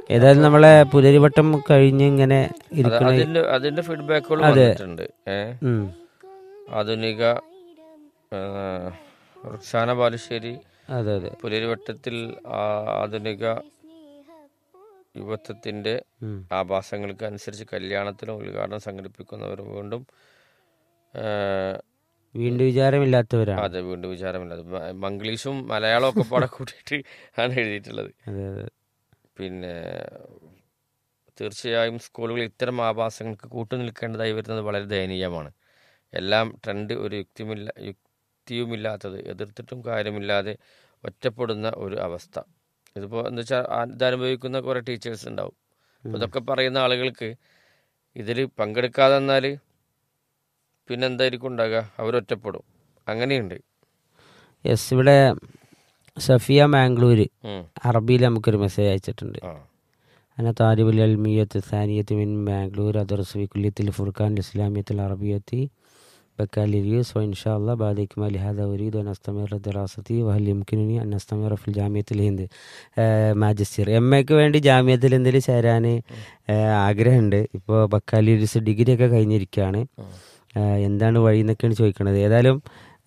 ഏതായാലും നമ്മളെ പുലരിവട്ടം കഴിഞ്ഞ് ഇങ്ങനെ അത് ഇരിക്കണ അതിന്റെ അതിന്റെ ഫീഡ്ബാക്കുകൾ അതെ. വന്നിട്ടുണ്ട് ഏ ഉം. ആധുനിക ആ, റുക്സാന ബാലുശ്ശേരി അതെ അതെ പുലരിവട്ടത്തിൽ ആ- ആധുനിക യുവത്വത്തിന്റെ ഉം. ആഭാസങ്ങൾക്ക് അനുസരിച്ച് കല്യാണത്തിനും ഉദ്ഘാടനം സംഘടിപ്പിക്കുന്നവർ വീണ്ടും ആ, വീണ്ടും വിചാരമില്ലാത്തവരാണ് അതെ വീണ്ടും വിചാരമില്ല അത് മ- മംഗ്ലീഷും മലയാളവും ഒക്കെ പാടെ കൂട്ടിയിട്ട് ആണ് എഴുതിയിട്ടുള്ളത് അതെ അതെ പിന്നെ തീർച്ചയായും സ്കൂളുകളിൽ ഇത്തരം ആഭാസങ്ങൾക്ക് കൂട്ടുനിൽക്കേണ്ടതായി വരുന്നത് വളരെ ദയനീയമാണ് എല്ലാം ട്രെൻഡ് ഒരു യുക്തിയുമില്ല യുക്തിയുമില്ലാത്തത് എതിർത്തിട്ടും കാര്യമില്ലാതെ ഒറ്റപ്പെടുന്ന ഒരു അവസ്ഥ ഇതിപ്പോൾ എന്താ വെച്ചാൽ ഇതനുഭവിക്കുന്ന കുറേ ടീച്ചേഴ്സ് ഉണ്ടാവും അപ്പോൾ ഇതൊക്കെ പറയുന്ന ആളുകൾക്ക് ഇതിൽ പങ്കെടുക്കാതെ എന്നാൽ പിന്നെ എന്തായിരിക്കും ഉണ്ടാകുക അവരൊറ്റപ്പെടും അങ്ങനെയുണ്ട് യെസ് ഇവിടെ സഫിയ മാംഗ്ലൂര് ഉം. അറബിയിൽ നമുക്കൊരു മെസ്സേജ് അയച്ചിട്ടുണ്ട് ആ أنا طالب العلمية الثانية من مانجلور أدرس في كلية الفرقان الإسلامية العربية بكالوريوس وإن شاء الله بعد إكمال هذا أريد أن أستمر دراستي وهل يمكنني أن أستمر في الجامعة الهند മാജിസ്റ്റർ എം എക്ക് വേണ്ടി ജാമ്യത്തിൽ എന്തെങ്കിലും ചേരാൻ ആഗ്രഹമുണ്ട് ഇപ്പോൾ ബക്കാലിയസ് ഡിഗ്രി ഒക്കെ കഴിഞ്ഞിരിക്കുകയാണ് ആ, എന്താണ് വഴി എന്നൊക്കെയാണ് ചോദിക്കണത് ഏതായാലും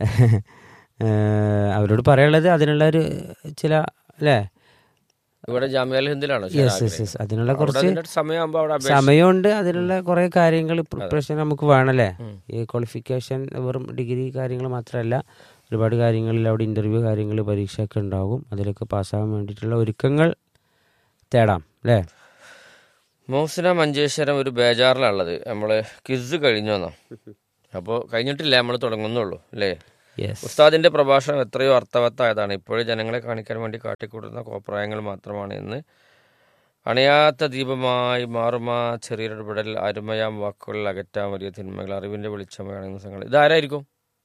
ആ, അവരോട് പറയാനുള്ളത് അതിനുള്ള ഒരു ചില അല്ലേ ഇവിടെ ജാമ്യാൽ ഹിന്ദിലാണ് യെസ് യെസ് യെസ് അതിനുള്ള കുറച്ച് സമയമാകുമ്പോൾ അവിടെ അപേക്ഷ സമയമുണ്ട് അതിനുള്ള കുറെ കാര്യങ്ങൾ പ്രിപ്പറേഷൻ നമുക്ക് വേണമല്ലേ ഈ ക്വാളിഫിക്കേഷൻ വെറും ഡിഗ്രി കാര്യങ്ങൾ മാത്രമല്ല ഒരുപാട് കാര്യങ്ങളിൽ അവിടെ ഇന്റർവ്യൂ കാര്യങ്ങൾ പരീക്ഷയൊക്കെ ഉണ്ടാകും അതിലൊക്കെ പാസ്സാകാൻ വേണ്ടിയിട്ടുള്ള ഒരുക്കങ്ങൾ തേടാം അല്ലേ മോഹസിന മഞ്ചേശ്വരം ഒരു ബേജാറിലുള്ളത് നമ്മൾ ക്വിസ് കഴിഞ്ഞോന്നോ അപ്പോൾ കഴിഞ്ഞിട്ടില്ല നമ്മൾ തുടങ്ങുന്നുള്ളൂ അല്ലേ യെസ് ഉസ്താദിന്റെ പ്രഭാഷണം എത്രയോ അർത്ഥവത്തായതാണ് ഇപ്പോഴും ജനങ്ങളെ കാണിക്കാൻ വേണ്ടി കാട്ടിക്കൂട്ടുന്ന കോപ്രായങ്ങൾ മാത്രമാണ് എന്ന് അണയാത്ത ദീപമായി മാറുമാ ചെറിയൊരിടപെടൽ അരുമയാം വാക്കുകളിൽ അകറ്റാൻ വലിയ തിന്മകൾ അറിവിന്റെ വെളിച്ചമയാണ് സംഘങ്ങൾ ഇതാരായിരിക്കും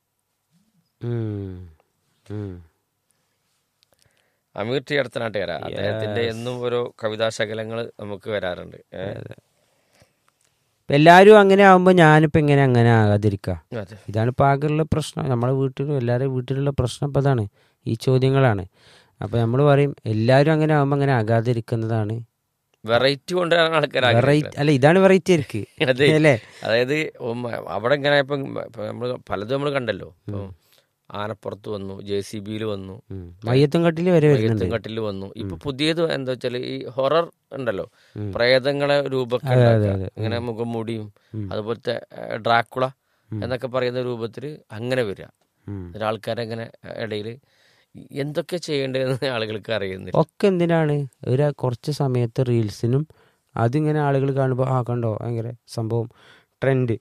അമീർ ടി അടുത്തനാട്ടുകാര അദ്ദേഹത്തിന്റെ എന്നും ഓരോ കവിതാ ശകലങ്ങൾ നമുക്ക് വരാറുണ്ട് ഏ? എല്ലാവരും അങ്ങനെ ആകുമ്പോൾ ഞാനിപ്പോൾ എങ്ങനെ അങ്ങനെ ആകാതിരിക്കുക അതെ ഇതാണ് ഇപ്പോൾ ആകെയുള്ള പ്രശ്നം നമ്മുടെ വീട്ടിലും എല്ലാവരുടെയും വീട്ടിലുള്ള പ്രശ്നം ഇപ്പോൾ അതാണ് ഈ ചോദ്യങ്ങളാണ് അപ്പോൾ നമ്മൾ പറയും എല്ലാവരും അങ്ങനെ ആകുമ്പോൾ അങ്ങനെ ആകാതിരിക്കുന്നതാണ് വെറൈറ്റി കൊണ്ടുവരാൻ ആൾക്കാർ വെറൈറ്റി അല്ല ഇതാണ് വെറൈറ്റി ആയിരിക്കും അതെ അല്ലേ അതായത് ഉം, അവിടെ ഇങ്ങനെ ഇപ്പം നമ്മൾ പലതും നമ്മൾ കണ്ടല്ലോ ഇപ്പം ആനപ്പുറത്ത് വന്നു ജെ സി ബിയിൽ വന്നു ഉം. മയ്യത്തും കട്ടിൽ വരെ വരുന്നുണ്ട് കട്ടിൽ വന്നു ഇപ്പൊ പുതിയത് എന്താ വെച്ചാൽ ഈ ഹൊറർ ഉണ്ടല്ലോ ഉം. പ്രേതങ്ങളെ രൂപമൊക്കെ അതെ, ഉണ്ടാക്കുക. അതെ. ഇങ്ങനെ മുഖംമൂടിയും ഉം. അതുപോലത്തെ ഏഹ്, ഡ്രാക്കുള ഉം. എന്നൊക്കെ പറയുന്ന രൂപത്തിൽ അങ്ങനെ വരിക ഉം. ഒരാൾക്കാരെ അങ്ങനെ ഇടയിൽ എന്തൊക്കെ ചെയ്യേണ്ടതെന്ന് ആളുകൾക്ക് അറിയുന്നില്ല ഒക്കെ എന്തിനാണ് ഒരു കുറച്ച് സമയത്ത് റീൽസിനും അതിങ്ങനെ ആളുകൾ കാണുമ്പോൾ ആ കണ്ടോ ഭയങ്കര സംഭവം ട്രെൻഡ്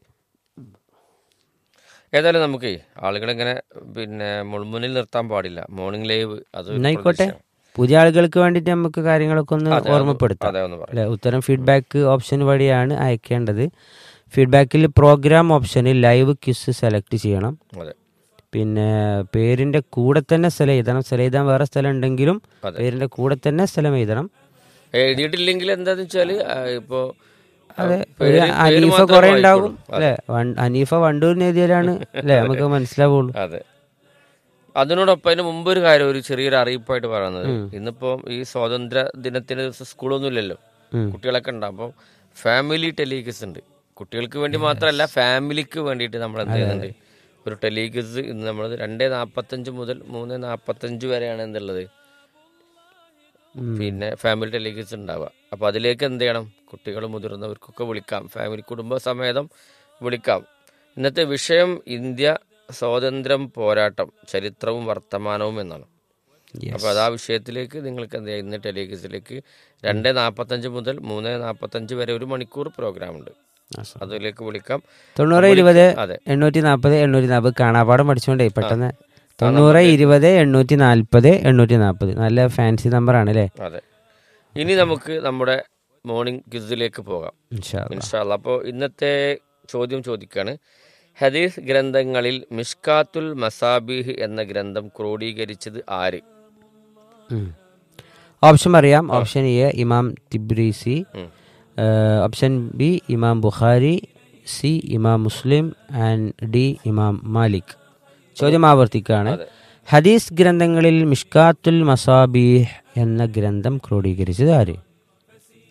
ഏതായാലും നമുക്ക് ആളുകളിങ്ങനെ പിന്നെ മുൾമുന്നിൽ നിർത്താൻ പാടില്ല മോർണിംഗ് ലൈവ് അത് ഒരു എന്നായിക്കോട്ടെ പ്രതീക്ഷയാണ്. പുതിയ ആളുകൾക്ക് വേണ്ടിയിട്ട് നമുക്ക് കാര്യങ്ങളൊക്കെ ഒന്ന് അതെ, ഒന്ന് ഓർമ്മപ്പെടുത്താം അതെ ഒന്ന് പറയാം അല്ലെ ഉത്തരം ഫീഡ്ബാക്ക് ഓപ്ഷൻ വഴിയാണ് അയക്കേണ്ടത് ഫീഡ്ബാക്കിൽ പ്രോഗ്രാം ഓപ്ഷനിൽ ലൈവ് ക്വിസ് സെലക്ട് ചെയ്യണം അതെ പിന്നെ പേരിന്റെ കൂടെ തന്നെ സ്ഥലം എഴുതണം സ്ഥലം എഴുതാൻ വേറെ സ്ഥലം ഉണ്ടെങ്കിലും അതെ. പേരിന്റെ കൂടെ തന്നെ സ്ഥലം എഴുതണം എഴുതിയിട്ടില്ലെങ്കിൽ എന്താന്ന് വെച്ചാല് ആ, ഇപ്പോ ആ, അതെ പേര്- ഒരു പേര് അനീഫ മാത്രമേ കുറെ ഉണ്ടാകും വായിക്കുള്ളൂ. അല്ലെ അനീഫ വണ്ടൂരിന് എഴുതിയാലാണ് അല്ലെ നമുക്ക് മനസ്സിലാവുള്ളൂ അതെ അതിനോടൊപ്പം അതിന് മുമ്പ് ഒരു കാര്യം ഒരു ചെറിയൊരു അറിയിപ്പായിട്ട് പറയുന്നത് ഇന്നിപ്പോ ഈ സ്വാതന്ത്ര്യ ദിനത്തിന് സ്കൂളൊന്നും ഇല്ലല്ലോ ഉം. കുട്ടികളൊക്കെ ഉണ്ടാവും അപ്പം ഫാമിലി ടെലികിസ് ഉണ്ട് കുട്ടികൾക്ക് വേണ്ടി മാത്രമല്ല ഫാമിലിക്ക് വേണ്ടിയിട്ട് നമ്മൾ എന്ത് ചെയ്യുന്നുണ്ട് ഒരു ടെലികിസ് ഇന്ന് നമ്മൾ രണ്ടേ നാൽപ്പത്തഞ്ച് മുതൽ മൂന്ന് നാൽപ്പത്തഞ്ച് വരെയാണ് എന്തുള്ളത് പിന്നെ ഫാമിലി ടെലികിസ് ഉണ്ടാവുക അപ്പോൾ അതിലേക്ക് എന്ത് ചെയ്യണം കുട്ടികൾ മുതിർന്നവർക്കൊക്കെ വിളിക്കാം ഫാമിലി കുടുംബ സമേതം വിളിക്കാം ഇന്നത്തെ വിഷയം ഇന്ത്യ സ്വാതന്ത്ര്യം പോരാട്ടം ചരിത്രവും വർത്തമാനവും എന്നാണ് Yes. അപ്പോൾ അത് ആ വിഷയത്തിലേക്ക് നിങ്ങൾക്ക് എന്ത് ചെയ്യാം ഇന്ന് ടെലികിസിലേക്ക് രണ്ട് നാൽപ്പത്തഞ്ച് മുതൽ മൂന്ന് നാൽപ്പത്തഞ്ച് വരെ ഒരു മണിക്കൂർ പ്രോഗ്രാം ഉണ്ട് ആശ. അതിലേക്ക് വിളിക്കാം തൊണ്ണൂറ് ഇരുപത് അതെ എണ്ണൂറ്റി നാൽപ്പത് എണ്ണൂറ്റി നാൽപ്പത് കാണാപാഠം പഠിച്ചോണ്ടേ പെട്ടെന്ന് തൊണ്ണൂറ് ഇരുപത് എണ്ണൂറ്റി നാൽപ്പത് എണ്ണൂറ്റി നാൽപ്പത് നല്ല ഫാൻസി നമ്പർ ആണ് അല്ലേ അതെ ഇനി നമുക്ക് നമ്മുടെ മോർണിംഗ് ക്വിസിലേക്ക് പോകാം ഇൻഷാ അല്ലാ. ഇൻഷാല്ല അപ്പോൾ ഇന്നത്തെ ചോദ്യം ചോദിക്കുകയാണ് ഹദീസ് ഗ്രന്ഥങ്ങളിൽ മിഷ്കാത്തുൽ മസാബിഹ് എന്ന ഗ്രന്ഥം ക്രോഡീകരിച്ചത് ആര് ഉം. ഓപ്ഷൻ പറയാം ഓപ്ഷൻ എ ഇമാം തിബ്രീസി ഉം. ഏഹ്, ഓപ്ഷൻ ബി ഇമാം ബുഖാരി സി ഇമാം മുസ്ലിം ആൻഡ് ഡി ഇമാം മാലിക് ചോദ്യം ആവർത്തിക്കുകയാണ് അതെ. ഹദീസ് ഗ്രന്ഥങ്ങളിൽ മിഷ്കാത്തുൽ മസാബീഹ് എന്ന ഗ്രന്ഥം ക്രോഡീകരിച്ചത് ആര്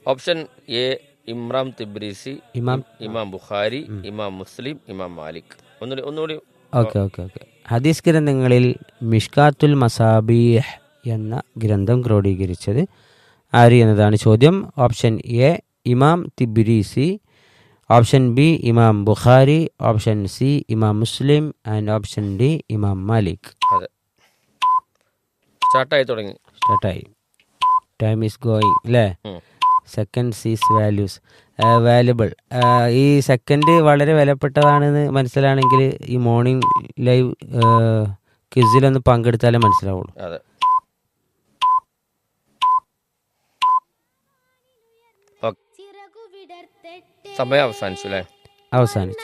ഓപ്ഷൻ എ ഇമ്രാം തിബ്രീസി ഇമാം ഇമാം ബുഖാരി ഇമാം മുസ്ലിം ഇമാം മാലിക് ഒന്നുകൂടി ഒന്നുകൂടി ഓക്കെ ഓക്കെ ഓക്കെ ഹദീസ് ഗ്രന്ഥങ്ങളിൽ മിഷ്കാത്തുൽ മസാബീഹ് എന്ന ഗ്രന്ഥം ക്രോഡീകരിച്ചത് ആര് എന്നതാണ് ചോദ്യം ഓപ്ഷൻ എ ഇമാം തിബിരിസി ഓപ്ഷൻ ബി ഇമാം ബുഖാരി ഓപ്ഷൻ സി ഇമാം മുസ്ലിം ആൻഡ് ഓപ്ഷൻ ഡി ഇമാം മാലിക് അതെ സ്റ്റാർട്ടായി തുടങ്ങി സ്റ്റാർട്ടായി ടൈം ഈസ് ഗോയിങ് അല്ലേ ഉം. സെക്കൻഡ്സ് ഈസ് വാല്യൂസ് വാല്യുബിൾ ഈ സെക്കൻഡ് വളരെ വിലപ്പെട്ടതാണെന്ന് മനസ്സിലാണെങ്കിൽ ഈ മോർണിംഗ് ലൈവ് ക്വിസിലൊന്ന് പങ്കെടുത്താലേ മനസ്സിലാവുള്ളൂ അതെ ഓക്കെ സമയം അവസാനിച്ചു അല്ലേ അവസാനിച്ചു